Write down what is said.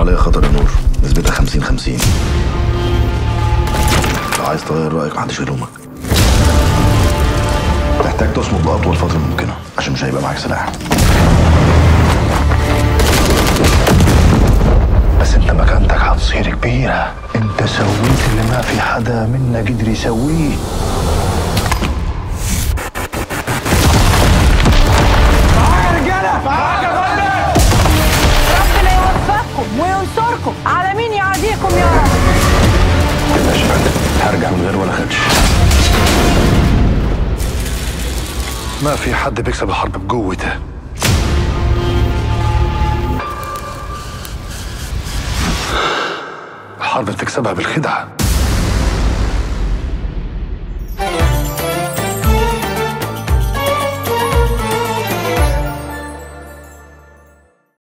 عليا خطر يا نور نسبتها 50 50 لو عايز تغير رايك محدش يلومك تحتاج تصمد لأطول فترة ممكنة عشان مش هيبقى معاك سلاح بس انت مكانتك هتصير كبيرة انت سويت اللي ما في حدا منا قدر يسويه ربنا يوفقكم وينصركم على مين يعاديكم يا رب متقلقش يا فندم هرجع من غير ولا خدش ما في حد بيكسب الحرب بجوته الحرب بتكسبها بالخدعه